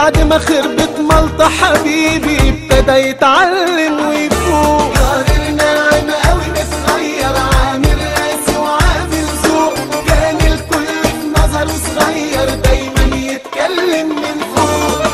بعد ما خربت ملطة حبيبي ابتدى يتعلم ويفوق جار ناعم قوي متغير عامل قاسي وعامل ذوق كان الكل في نظره صغير دايما يتكلم من فوق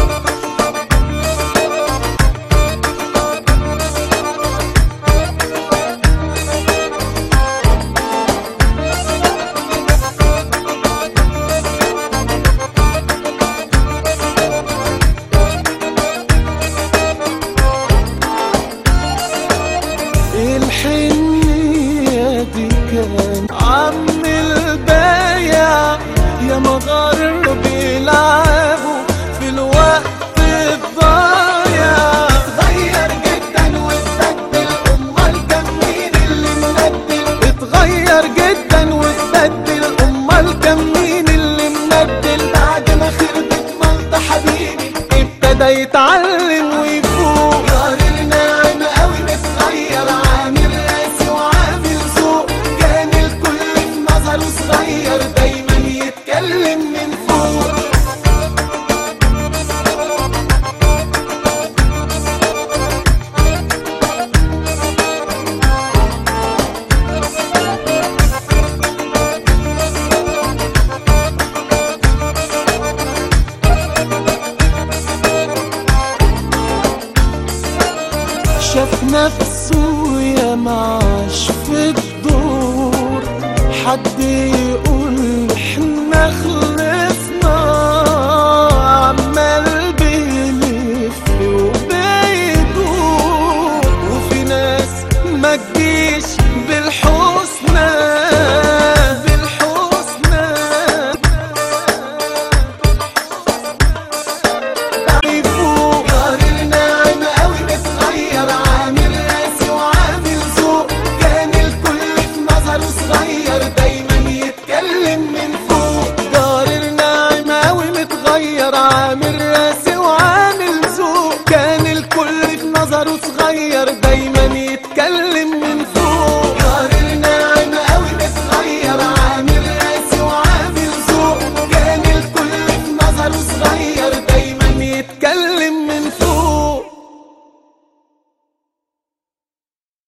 الحنية دي كان عم البايع يا مغار بيلعبوا في الوقت الضايع اتغير جدا واتبدل امال كان مين اللي مبدل اتغير جدا واتبدل امال كان مين اللي مبدل بعد ما خربت ملطة حبيبي ابتدى يتعلم ويفوق جار ناعم قوي متغير عامل قاسي وعامل ذوق كان الكل في نظره صغير دايما يتكلم من فوق شاف نفسه يا معاش في الدور حد يقول احنا خلصنا عمال بيلف وبيدور وفي ناس ما تجيش بالحسنى بالحسنى يفوق جار ناعم قوي متغير عامل قاسي وعامل ذوق كان الكل في نظره صغير دايما يتكلم من فوق دار الناعم أوي متغير عامل راسي وعامل ذوق كان الكل في نظره صغير دايما